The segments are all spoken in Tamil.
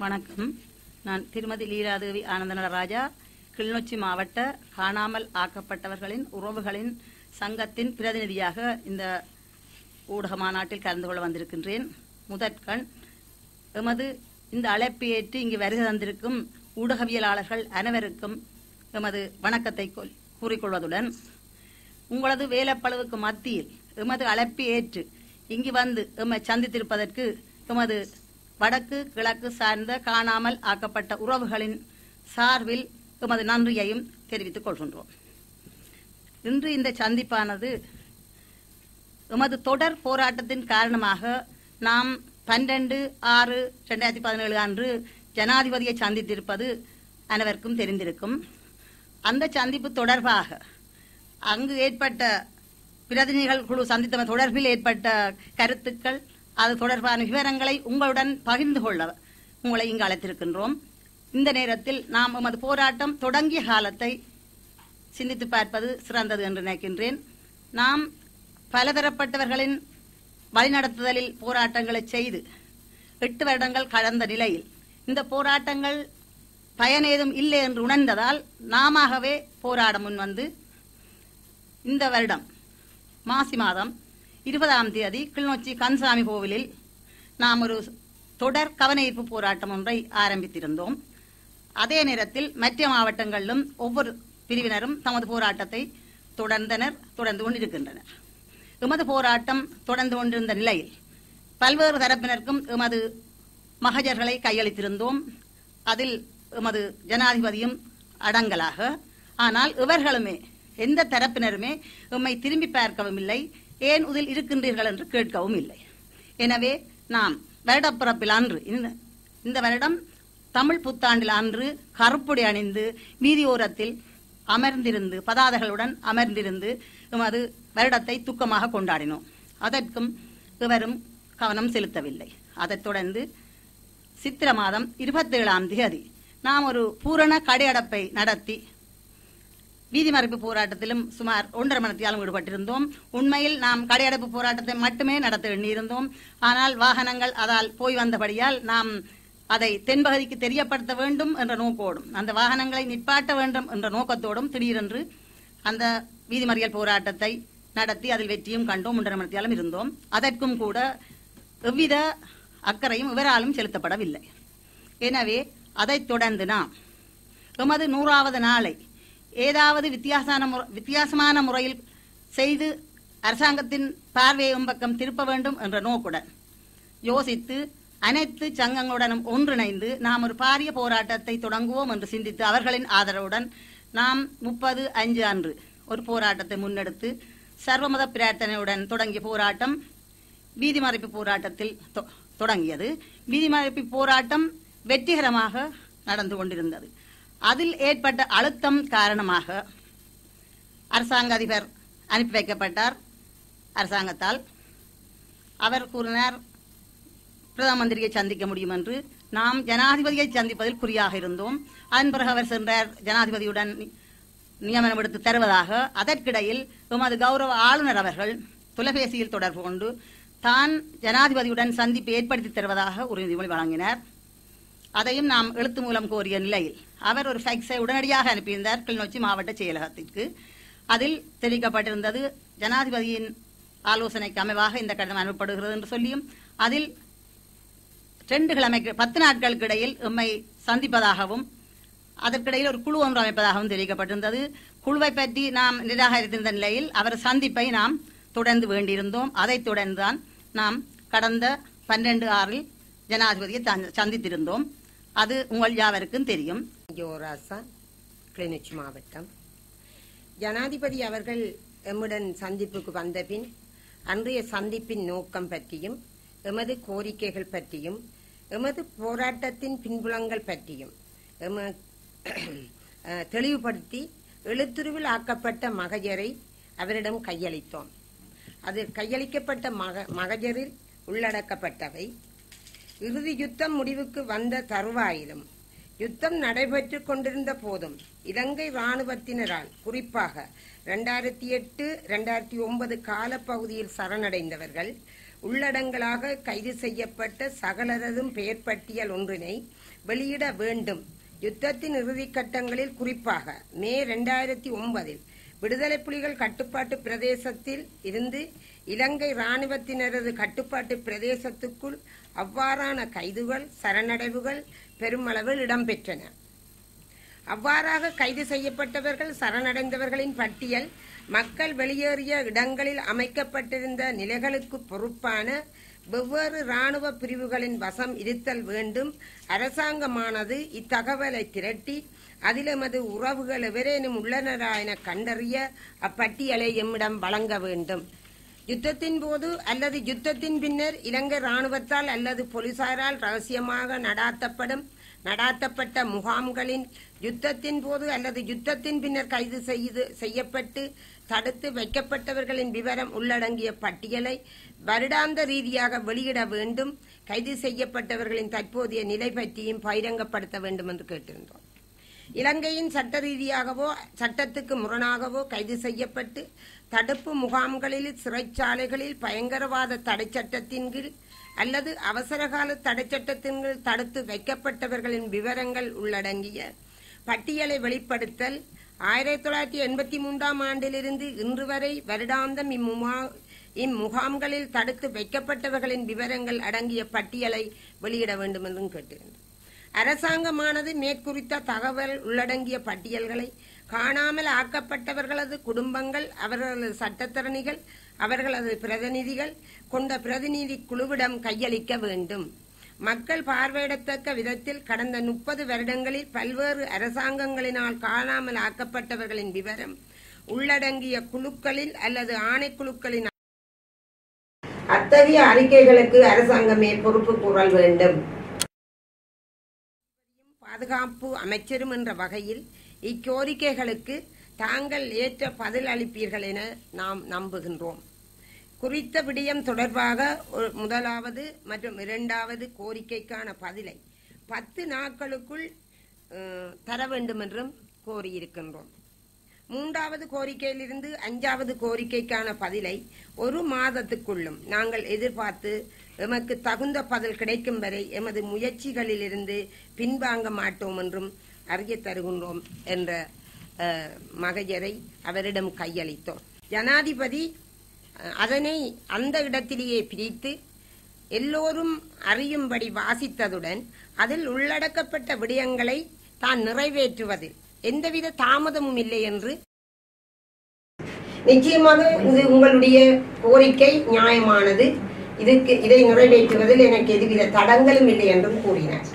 வணக்கம் நான் திருமதி லீலாதேவி ஆனந்தநடராஜா கிளிநொச்சி மாவட்ட காணாமல் ஆக்கப்பட்டவர்களின் உறவுகளின் சங்கத்தின் பிரதிநிதியாக இந்த ஊடக மாநாட்டில் கலந்து கொள்ள வந்திருக்கின்றேன் முதற்கண் எமது இந்த அழைப்பை ஏற்று இங்கு வருகை தந்திருக்கும் ஊடகவியலாளர்கள் அனைவருக்கும் எமது வணக்கத்தை கொல்- கூறிக்கொள்வதுடன் உங்களது வேலைப்பளவுக்கு மத்தியில் எமது அழைப்பை ஏற்று இங்கு வந்து எம்மை சந்தித்திருப்பதற்கு எமது வடக்கு கிழக்கு சார்ந்த காணாமல் ஆக்கப்பட்ட உறவுகளின் சார்பில் எமது நன்றியையும் தெரிவித்துக் கொள்கின்றோம் இன்று இந்த சந்திப்பானது எமது தொடர் போராட்டத்தின் காரணமாக நாம் பன்னிரண்டு ஆறு ரெண்டாயிரத்தி பதினேழு அன்று ஜனாதிபதியை சந்தித்திருப்பது அனைவருக்கும் தெரிந்திருக்கும் அந்த சந்திப்பு தொடர்பாக அங்கு ஏற்பட்ட பிரதிநிதிகள் குழு சந்தித்த தொடர்பில் ஏற்பட்ட கருத்துக்கள் அது தொடர்பான விவரங்களை உங்களுடன் பகிர்ந்து கொள்ள உங்களை இங்கு அழைத்திருக்கின்றோம் இந்த நேரத்தில் நாம் எமது போராட்டம் தொடங்கிய காலத்தை சிந்தித்து பார்ப்பது சிறந்தது என்று நினைக்கின்றேன் நாம் பலதரப்பட்டவர்களின் வழிநடத்துதலில் போராட்டங்களை செய்து எட்டு வருடங்கள் கடந்த நிலையில் இந்த போராட்டங்கள் பயனேதும் இல்லை என்று உணர்ந்ததால் நாமவே போராட முன்வந்து இந்த வருடம் மாசி மாதம் இருபதாம் தேதி கிளிநொச்சி கன்சாமி கோவிலில் நாம் ஒரு தொடர் கவனஈர்ப்பு போராட்டம் ஒன்றை ஆரம்பித்திருந்தோம் அதே நேரத்தில் மற்ற மாவட்டங்களிலும் ஒவ்வொரு பிரிவினரும் தமது போராட்டத்தை தொடர்ந்தனர் தொடர்ந்து கொண்டிருக்கின்றனர் எமது போராட்டம் தொடர்ந்து கொண்டிருந்த நிலையில் பல்வேறு தரப்பினருக்கும் எமது மகஜர்களை கையளித்திருந்தோம் அதில் எமது ஜனாதிபதியும் அடங்கலாக ஆனால் இவர்களுமே எந்த தரப்பினருமே எம்மை திரும்பி பார்க்கவும் இல்லை ஏன் இதில் இருக்கின்றீர்கள் என்று கேட்கவும் இல்லை எனவே நாம் வருடப்பிறப்பில் அன்று இந்த- இந்த வருடம் தமிழ் புத்தாண்டில் அன்று கருப்புடை அணிந்து வீதியோரத்தில் அமர்ந்திருந்து பதாதைகளுடன் அமர்ந்திருந்து எமது வருடத்தை துக்கமாக கொண்டாடினோம் அதற்கும் இவரும் கவனம் செலுத்தவில்லை அதைத் தொடர்ந்து சித்திர மாதம் இருபத்தேழாம் தேதி நாம் ஒரு பூரண கடையடப்பை நடத்தி வீதி மறைப்பு போராட்டத்திலும் சுமார் ஒன்றரை மணத்தியாலும் ஈடுபட்டிருந்தோம் உண்மையில் நாம் கடையடைப்பு போராட்டத்தை மட்டுமே நடத்த எண்ணியிருந்தோம் ஆனால் வாகனங்கள் அதால் போய் வந்தபடியால் நாம் அதை தென்பகுதிக்கு தெரியப்படுத்த வேண்டும் என்ற நோக்கோடும் அந்த வாகனங்களை நிப்பாட்ட வேண்டும் என்ற நோக்கத்தோடும் திடீரென்று அந்த வீதி மறியல் போராட்டத்தை நடத்தி அதில் வெற்றியும் கண்டோம் ஒன்றரை மணத்தியாலும் இருந்தோம் அதற்கும் கூட எவ்வித அக்கறையும் இவராலும் செலுத்தப்படவில்லை எனவே அதைத் தொடர்ந்து நாம் எமது நூறாவது நாளை ஏதாவது வித்தியாசமான முற- வித்தியாசமான முறையில் செய்து அரசாங்கத்தின் பார்வையை பக்கம் திருப்ப வேண்டும் என்ற நோக்குடன் யோசித்து அனைத்து சங்கங்களுடனும் ஒன்றிணைந்து நாம் ஒரு பாரிய போராட்டத்தை தொடங்குவோம் என்று சிந்தித்து அவர்களின் ஆதரவுடன் நாம் முப்பது அஞ்சு அன்று ஒரு போராட்டத்தை முன்னெடுத்து சர்வமத பிரார்த்தனையுடன் தொடங்கிய போராட்டம் வீதி மறைப்பு போராட்டத்தில் தொ- தொடங்கியது வீதி மறைப்பு போராட்டம் வெற்றிகரமாக நடந்து கொண்டிருந்தது அதில் ஏற்பட்ட அழுத்தம் காரணமாக அரசாங்க அதிபர் அனுப்பி வைக்கப்பட்டார் அரசாங்கத்தால் அவர் கூறினார் பிரதம மந்திரியை சந்திக்க முடியும் என்று நாம் ஜனாதிபதியை சந்திப்பதில் குறியாக இருந்தோம் அதன் பிறகு அவர் சென்றார் ஜனாதிபதியுடன் நி- நியமனம் எடுத்து தருவதாக அதற்கிடையில் எமது கௌரவ ஆளுநர் அவர்கள் தொலைபேசியில் தொடர்பு கொண்டு தான் ஜனாதிபதியுடன் சந்திப்பு ஏற்படுத்தி தருவதாக உறுதிமொழி வழங்கினார் அதையும் நாம் எழுத்து மூலம் கோரிய நிலையில் அவர் ஒரு ஃபேக்ஸை உடனடியாக அனுப்பியிருந்தார் கிளிநொச்சி மாவட்ட செயலகத்திற்கு அதில் தெரிவிக்கப்பட்டிருந்தது ஜனாதிபதியின் ஆலோசனைக்கு அமைவாக இந்த கடிதம் அனுப்பப்படுகிறது என்று சொல்லியும் அதில் ரெண்டு கிழமைக்கு பத்து நாட்களுக்கு இடையில் எம்மை சந்திப்பதாகவும் அதற்கிடையில் ஒரு குழு ஒன்று அமைப்பதாகவும் தெரிவிக்கப்பட்டிருந்தது குழுவை பற்றி நாம் நிராகரித்திருந்த நிலையில் அவர் சந்திப்பை நாம் தொடர்ந்து வேண்டியிருந்தோம் அதைத் தொடர்ந்துதான் நாம் கடந்த பன்னிரண்டு ஆறில் ஜனாதிபதியை தந்- சந்தித்திருந்தோம் அது உங்கள் யாவருக்கும் தெரியும் ஜோராசா கிளிநொச்சி மாவட்டம் ஜனாதிபதி அவர்கள் எம்முடன் சந்திப்புக்கு வந்தபின் அன்றைய சந்திப்பின் நோக்கம் பற்றியும் எமது கோரிக்கைகள் பற்றியும் எமது போராட்டத்தின் பின்புலங்கள் பற்றியும் எம அஹ், தெளிவுபடுத்தி எழுத்துருவில் ஆக்கப்பட்ட மகஜரை அவரிடம் கையளித்தோம் அது கையளிக்கப்பட்ட மக மகஜரில் உள்ளடக்கப்பட்டவை இறுதி யுத்தம் முடிவுக்கு வந்த தருவாயிலும் யுத்தம் நடைபெற்றுக் கொண்டிருந்த போதும் இலங்கை ராணுவத்தினரால் குறிப்பாக இரண்டாயிரத்தி எட்டு இரண்டாயிரத்தி ஒன்பது காலப்பகுதியில் சரணடைந்தவர்கள் உள்ளடங்களாக கைது செய்யப்பட்ட சகலரதும் பெயர் பட்டியல் ஒன்றினை வெளியிட வேண்டும் யுத்தத்தின் இறுதிக் கட்டங்களில் குறிப்பாக மே இரண்டாயிரத்தி ஒன்பதில் விடுதலை புலிகள் கட்டுப்பாட்டு பிரதேசத்தில் இருந்து இலங்கை ராணுவத்தினரது கட்டுப்பாட்டு பிரதேசத்துக்குள் அவ்வாறான கைதுகள் சரணடைவுகள் பெருமளவில் இடம்பெற்றன அவ்வாறாக கைது செய்யப்பட்டவர்கள் சரணடைந்தவர்களின் பட்டியல் மக்கள் வெளியேறிய இடங்களில் அமைக்கப்பட்டிருந்த நிலைகளுக்கு பொறுப்பான வெவ்வேறு ராணுவ பிரிவுகளின் வசம் இருத்தல் வேண்டும் அரசாங்கமானது இத்தகவலை திரட்டி அதில் எமது உறவுகள் எவரேனும் உள்ளனரா என கண்டறிய அப்பட்டியலை எம்மிடம் வழங்க வேண்டும் யுத்தத்தின் போது அல்லது யுத்தத்தின் பின்னர் இலங்கை ராணுவத்தால் அல்லது போலீசாரால் ரகசியமாக நடாத்தப்படும் நடாத்தப்பட்ட முகாம்களின் யுத்தத்தின் போது அல்லது யுத்தத்தின் பின்னர் கைது செய்து செய்யப்பட்டு தடுத்து வைக்கப்பட்டவர்களின் விவரம் உள்ளடங்கிய பட்டியலை வருடாந்த ரீதியாக வெளியிட வேண்டும் கைது செய்யப்பட்டவர்களின் தற்போதைய நிலை பற்றியும் பகிரங்கப்படுத்த வேண்டும் என்று கேட்டிருந்தோம் இலங்கையின் சட்ட ரீதியாகவோ சட்டத்துக்கு முரணாகவோ கைது செய்யப்பட்டு தடுப்பு முகாம்களில் சிறைச்சாலைகளில் பயங்கரவாத தடை சட்டத்தின் கீழ் அல்லது அவசரகால தடை சட்டத்தின் கீழ் தடுத்து வைக்கப்பட்டவர்களின் விவரங்கள் உள்ளடங்கிய பட்டியலை வெளிப்படுத்தல் ஆயிரத்தி தொள்ளாயிரத்தி எண்பத்தி மூன்றாம் ஆண்டிலிருந்து இன்று வரை வருடாந்தம் இம்முமா- இம்முகாம்களில் தடுத்து வைக்கப்பட்டவர்களின் விவரங்கள் அடங்கிய பட்டியலை வெளியிட வேண்டும் என்றும் கேட்டிருந்தோம் அரசாங்கமானது மேற்குறித்த தகவல் உள்ளடங்கிய பட்டியல்களை காணாமல் ஆக்கப்பட்டவர்களது குடும்பங்கள் அவர்களது சட்டத்தரணிகள் அவர்களது பிரதிநிதிகள் கொண்ட பிரதிநிதி குழுவிடம் கையளிக்க வேண்டும் மக்கள் பார்வையிடத்தக்க விதத்தில் கடந்த முப்பது வருடங்களில் பல்வேறு அரசாங்கங்களினால் காணாமல் ஆக்கப்பட்டவர்களின் விவரம் உள்ளடங்கிய குழுக்களில் அல்லது ஆணைக்குழுக்களின் அத்தகைய அறிக்கைகளுக்கு அரசாங்கமே பொறுப்பு கூறல் வேண்டும் பாதுகாப்பு அமைச்சரும் என்ற வகையில் இக்கோரிக்கைகளுக்கு தாங்கள் ஏற்ற பதில் அளிப்பீர்கள் என நாம் நம்புகின்றோம் குறித்த விடயம் தொடர்பாக ஒரு முதலாவது மற்றும் இரண்டாவது கோரிக்கைக்கான பதிலை பத்து நாட்களுக்குள் அஹ், தர வேண்டும் என்றும் கோரியிருக்கின்றோம் மூன்றாவது கோரிக்கையிலிருந்து அஞ்சாவது கோரிக்கைக்கான பதிலை ஒரு மாதத்துக்குள்ளும் நாங்கள் எதிர்பார்த்து எமக்கு தகுந்த பதில் கிடைக்கும் வரை எமது முயற்சிகளிலிருந்து பின்வாங்க மாட்டோம் என்றும் அறிய தருகின்றோம் என்ற அஹ், மகஜரை அவரிடம் கையளித்தோம் ஜனாதிபதி அஹ், அதனை அந்த இடத்திலேயே பிரித்து எல்லோரும் அறியும்படி வாசித்ததுடன் அதில் உள்ளடக்கப்பட்ட விடயங்களை தான் நிறைவேற்றுவதில் எந்தவித தாமதமும் இல்லை என்று நிச்சயமாக இது உங்களுடைய கோரிக்கை நியாயமானது இதுக்கு இதை நிறைவேற்றுவதில் எனக்கு எதுவித தடங்களும் இல்லை என்றும் கூறினார்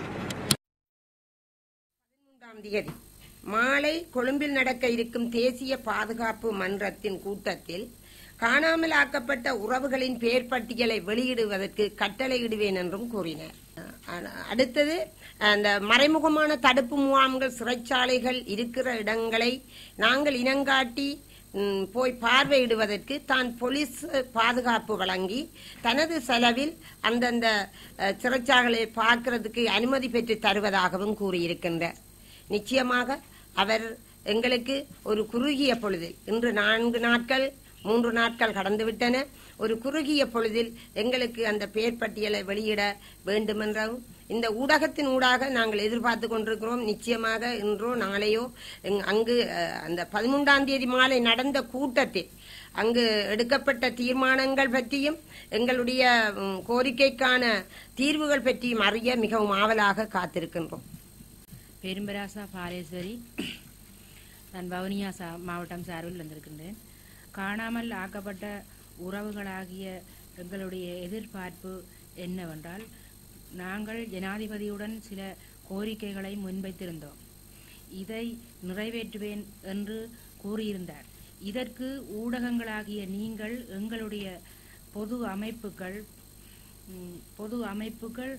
பதிமூன்றாம் தேதி மாலை கொழும்பில் நடக்க இருக்கும் தேசிய பாதுகாப்பு மன்றத்தின் கூட்டத்தில் காணாமல் ஆக்கப்பட்ட உறவுகளின் பெயர் பட்டியலை வெளியிடுவதற்கு கட்டளையிடுவேன் என்றும் கூறினார் அ- அடுத்தது அந்த மறைமுகமான தடுப்பு முகாம்கள் சிறைச்சாலைகள் இருக்கிற இடங்களை நாங்கள் இனங்காட்டி ம், போய் பார்வையிடுவதற்கு தான் போலீஸ் பாதுகாப்பு வழங்கி தனது செலவில் அந்தந்த அஹ், சிறைச்சாலைகளை பார்க்கிறதுக்கு அனுமதி பெற்று தருவதாகவும் கூறியிருக்கின்றார் நிச்சயமாக அவர் எங்களுக்கு ஒரு குறுகிய பொழுதில் இன்று நான்கு நாட்கள் மூன்று நாட்கள் கடந்துவிட்டன ஒரு குறுகிய பொழுதில் எங்களுக்கு அந்த பெயர் பட்டியலை வெளியிட வேண்டுமென்றும் இந்த ஊடகத்தின் ஊடாக நாங்கள் எதிர்பார்த்து கொண்டிருக்கிறோம் நிச்சயமாக இன்றோ நாளையோ எங்- அங்கு அஹ், அந்த பதிமூன்றாம் தேதி மாலை நடந்த கூட்டத்தில் அங்கு எடுக்கப்பட்ட தீர்மானங்கள் பற்றியும் எங்களுடைய ம், கோரிக்கைக்கான தீர்வுகள் பற்றியும் அறிய மிகவும் ஆவலாக காத்திருக்கின்றோம் பெரும்பராசா பாலேஸ்வரி நான் வவுனியா சா மாவட்டம் சார்பில் வந்திருக்கின்றேன் காணாமல் ஆக்கப்பட்ட உறவுகளாகிய எங்களுடைய எதிர்பார்ப்பு என்னவென்றால் நாங்கள் ஜனாதிபதியுடன் சில கோரிக்கைகளை முன்வைத்திருந்தோம் இதை நிறைவேற்றுவேன் என்று கூறியிருந்தார் இதற்கு ஊடகங்களாகிய நீங்கள் எங்களுடைய பொது அமைப்புகள் ம், பொது அமைப்புகள்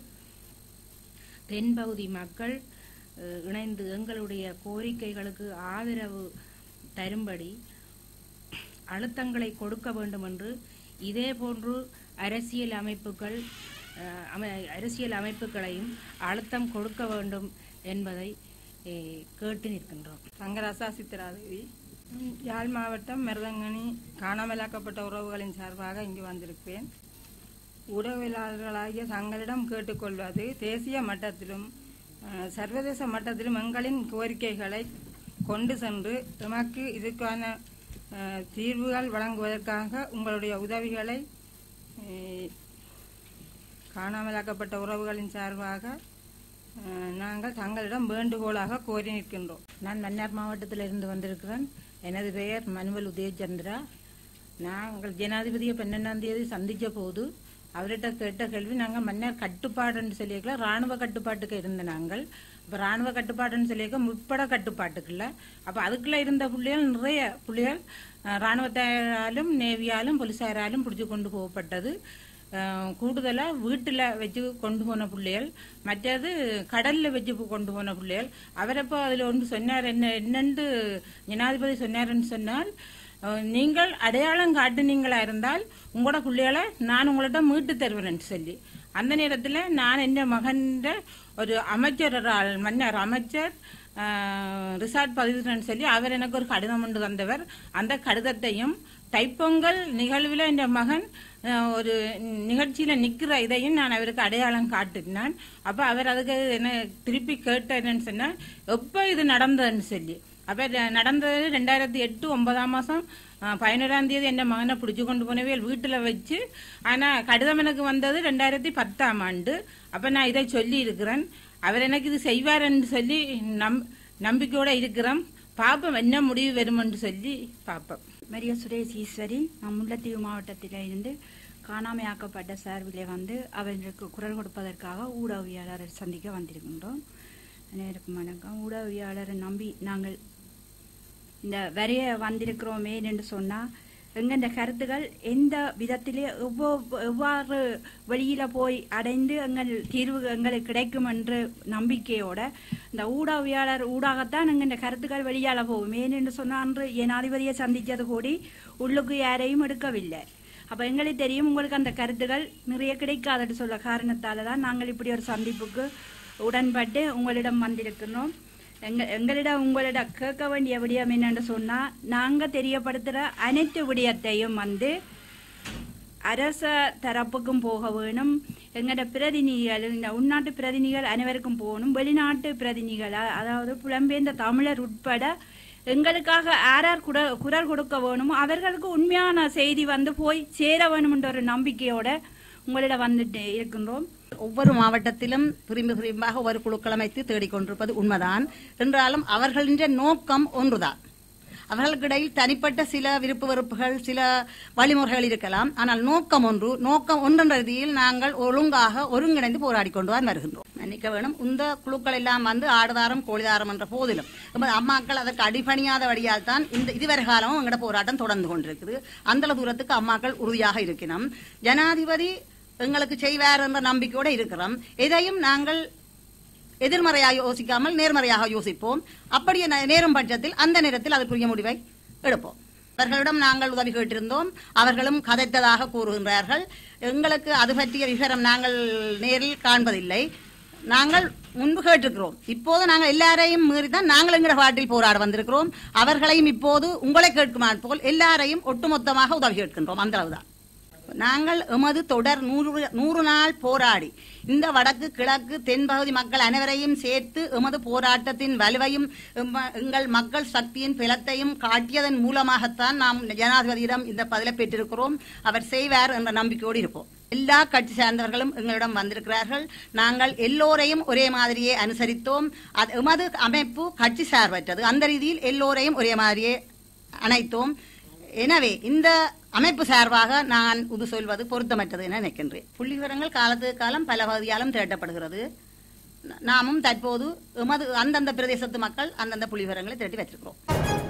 தென்பகுதி மக்கள் அஹ், இணைந்து எங்களுடைய கோரிக்கைகளுக்கு ஆதரவு தரும்படி அழுத்தங்களை கொடுக்க வேண்டும் என்று இதே போன்று அரசியல் அமைப்புகள் அஹ், அமை- அரசியல் அமைப்புகளையும் அழுத்தம் கொடுக்க வேண்டும் என்பதை eh, கேட்டு நிற்கின்றோம் சங்கராசா சித்ராதேவி ம், யாழ் மாவட்டம் மருதங்கனி காணாமலாக்கப்பட்ட உறவுகளின் சார்பாக இங்கு வந்திருப்பேன் உறவியலாளர்களாகிய தங்களிடம் கேட்டுக்கொள்வது தேசிய மட்டத்திலும் அஹ், சர்வதேச மட்டத்திலும் எங்களின் கோரிக்கைகளை கொண்டு சென்று எமக்கு இதுக்கான அஹ், தீர்வுகள் வழங்குவதற்காக உங்களுடைய உதவிகளை அஹ், காணாமலாக்கப்பட்ட உறவுகளின் சார்பாக அஹ், நாங்கள் தங்களிடம் வேண்டுகோளாக கோரி நிற்கின்றோம் நான் மன்னார் மாவட்டத்தில் இருந்து வந்திருக்கிறேன் எனது பெயர் மனுவல் உதயச்சந்திரா நாங்கள் ஜனாதிபதியை பன்னெண்டாம் தேதி சந்திச்ச போது அவர்கிட்ட கேட்ட கேள்வி நாங்கள் மன்னர் கட்டுப்பாடுன்னு சொல்லியிருக்கல ராணுவ கட்டுப்பாட்டுக்கு இருந்த நாங்கள் இப்போ ராணுவ கட்டுப்பாடுன்னு சொல்லியிருக்க முற்பட கட்டுப்பாட்டுக்குள்ள அப்போ அதுக்குள்ள இருந்த புள்ளிகள் நிறைய புள்ளிகள் அஹ், ராணுவத்தாராலும் நேவியாலும் போலீசாராலும் பிடிச்சு கொண்டு போகப்பட்டது அஹ், கூடுதலா வீட்டுல வச்சு கொண்டு போன பிள்ளைகள் மற்றது கடல்ல வச்சு கொண்டு போன பிள்ளைகள் அவரப்போ அதுல ஒன்று சொன்னார் என்ன என்னன்னு ஜனாதிபதி சொன்னாருன்னு சொன்னால் அஹ், நீங்கள் அடையாளம் காட்டுனீங்களா இருந்தால் உங்களோட பிள்ளைகளை நான் உங்கள்ட்ட மீட்டு தருவேன் சொல்லி அந்த நேரத்துல நான் என் மகன் ஒரு அமைச்சர் ஒரு ஆள், மன்னர் அமைச்சர் அஹ், ரிசார்ட் பதிவுன்னு சொல்லி அவர் எனக்கு ஒரு கடிதம் கொண்டு தந்தவர் அந்த கடிதத்தையும் தைப்பொங்கல் நிகழ்வில் என் மகன் அஹ், ஒரு நிகழ்ச்சியில நிக்கிற இதையும் நான் அவருக்கு அடையாளம் காட்டினான் அப்ப அவர் அதுக்கு என்ன திருப்பி கேட்ட என்னன்னு சொன்னா எப்ப இது நடந்ததுன்னு சொல்லி அப்ப இது நடந்தது ரெண்டாயிரத்தி எட்டு ஒன்பதாம் மாசம் அஹ், பதினோராம் தேதி என் மகனை பிடிச்சு கொண்டு போனவே வீட்டுல வச்சு ஆனா கடிதம் எனக்கு வந்தது ரெண்டாயிரத்தி பத்தாம் ஆண்டு அப்ப நான் இதை சொல்லி இருக்கிறேன் அவர் எனக்கு இது செய்வார்ன்னு சொல்லி நம் நம்பிக்கையோட இருக்கிறோம் பாப்போம் என்ன முடிவு வருமென்று சொல்லி பாப்போம் மரிய சுரேஷ் ஈஸ்வரி நான் முல்லைத்தீவு மாவட்டத்தில் இருந்து காணாமையாக்கப்பட்ட சார்பிலே வந்து அவர்களுக்கு குரல் கொடுப்பதற்காக ஊடகவியாளரை சந்திக்க வந்திருக்கின்றோம் அனைவருக்கும் வணக்கம் ஊடகவியாளரை நம்பி நாங்கள் இந்த வரைய வந்திருக்கிறோமே என்று சொன்னா எங்கென்ற கருத்துகள் எந்த விதத்திலே எவ்வளவு எவ்வாறு வெளியில போய் அடைந்து எங்கள் தீர்வு எங்களுக்கு கிடைக்கும் என்ற நம்பிக்கையோட இந்த ஊடகவியாளர் ஊடாகத்தான் எங்கென்ற கருத்துக்கள் வெளியால போகும் ஏனென்று சொன்னா அன்று ஜனாதிபதியை சந்திச்சது கூடி உள்ளுக்கு யாரையும் எடுக்கவில்லை அப்ப எங்களுக்கு தெரியும் உங்களுக்கு அந்த கருத்துகள் நிறைய கிடைக்காதுன்னு சொல்ல காரணத்தால தான் நாங்கள் இப்படி ஒரு சந்திப்புக்கு உடன்பட்டு உங்களிடம் வந்திருக்கிறோம் எங்க எங்களிடம் உங்களிடம் கேட்க வேண்டிய விடயம் என்னன்னு சொன்னா நாங்க தெரியப்படுத்துற அனைத்து விடயத்தையும் வந்து அரச தரப்புக்கும் போக வேணும் எங்களோட பிரதிநிதிகள் இந்த உள்நாட்டு பிரதிநிதிகள் அனைவருக்கும் போகணும் வெளிநாட்டு பிரதிநிதிகள் அ- அதாவது புலம்பெயர்ந்த தமிழர் உட்பட எங்களுக்காக யார் யார் குரல் குரல் கொடுக்க வேணுமோ அவர்களுக்கு உண்மையான செய்தி வந்து போய் சேர வேணும்ன்ற ஒரு நம்பிக்கையோட உங்களிடம் வந்துட்டு இருக்கின்றோம் ஒவ்வொரு மாவட்டத்திலும் பிரிம்பு பிரிம்பாக ஒரு குழுக்கள் அமைத்து தேடிக்கொண்டிருப்பது உண்மைதான் என்றாலும் அவர்களின் நோக்கம் ஒன்றுதான் அவர்களுக்கு இடையில் தனிப்பட்ட சில விருப்பு வெறுப்புகள் சில வழிமுறைகள் இருக்கலாம் ஆனால் நோக்கம் ஒன்று நோக்கம் ஒன்றென்ற ரீதியில் நாங்கள் ஒழுங்காக ஒருங்கிணைந்து போராடி கொண்டு தான் வருகின்றோம் மன்னிக்க வேணும் இந்த குழுக்கள் எல்லாம் வந்து ஆடுதாரம் கோழிதாரம் என்ற போதிலும் எமது அம்மாக்கள் அதற்கு அடிபணியாத வழியால் தான் இந்த இதுவரை காலமும் எங்களோட போராட்டம் தொடர்ந்து கொண்டிருக்குது அந்த தூரத்துக்கு அம்மாக்கள் உறுதியாக இருக்கணும் ஜனாதிபதி எங்களுக்கு செய்வார் என்ற நம்பிக்கையோட இருக்கிறோம் எதையும் நாங்கள் எதிர்மறையாக யோசிக்காமல் நேர்மறையாக யோசிப்போம் அப்படியே நே- நேரும் பட்சத்தில் அந்த நேரத்தில் அதற்குரிய முடிவை எடுப்போம் அவர்களிடம் நாங்கள் உதவி கேட்டிருந்தோம் அவர்களும் கதைத்ததாக கூறுகின்றார்கள் எங்களுக்கு அது பற்றிய விவரம் நாங்கள் நேரில் காண்பதில்லை நாங்கள் முன்பு கேட்டிருக்கிறோம் இப்போது நாங்கள் எல்லாரையும் மீறிதான் நாங்கள் எங்கிற பாட்டில் போராட வந்திருக்கிறோம் அவர்களையும் இப்போது உங்களை கேட்குமாறு போல் எல்லாரையும் ஒட்டுமொத்தமாக உதவி கேட்கின்றோம் அந்த அளவுதான் நாங்கள் எமது தொடர் நூறு நூறு நாள் போராடி இந்த வடக்கு கிழக்கு தென்பகுதி மக்கள் அனைவரையும் சேர்த்து எமது போராட்டத்தின் வலுவையும் எம்ம- எங்கள் மக்கள் சக்தியின் பலத்தையும் காட்டியதன் மூலமாகத்தான் நாம் ஜனாதிபதியிடம் இந்த பதிலை பெற்றிருக்கிறோம் அவர் செய்வார் என்ற நம்பிக்கையோடு இருப்போம் எல்லா கட்சி சார்ந்தவர்களும் எங்களிடம் வந்திருக்கிறார்கள் நாங்கள் எல்லோரையும் ஒரே மாதிரியே அனுசரித்தோம் அது எமது அமைப்பு கட்சி சார்பற்றது அந்த ரீதியில் எல்லோரையும் ஒரே மாதிரியே அணைத்தோம் எனவே இந்த அமைப்பு சார்பாக நான் இது சொல்வது பொருத்தமற்றது என நினைக்கின்றேன் புள்ளி விவரங்கள் காலத்துக்கு காலம் பல பகுதியாலும் திரட்டப்படுகிறது ந- நாமும் தற்போது எமது அந்தந்த பிரதேசத்து மக்கள் அந்தந்த புள்ளி விவரங்களை திரட்டி வச்சிருக்கிறோம்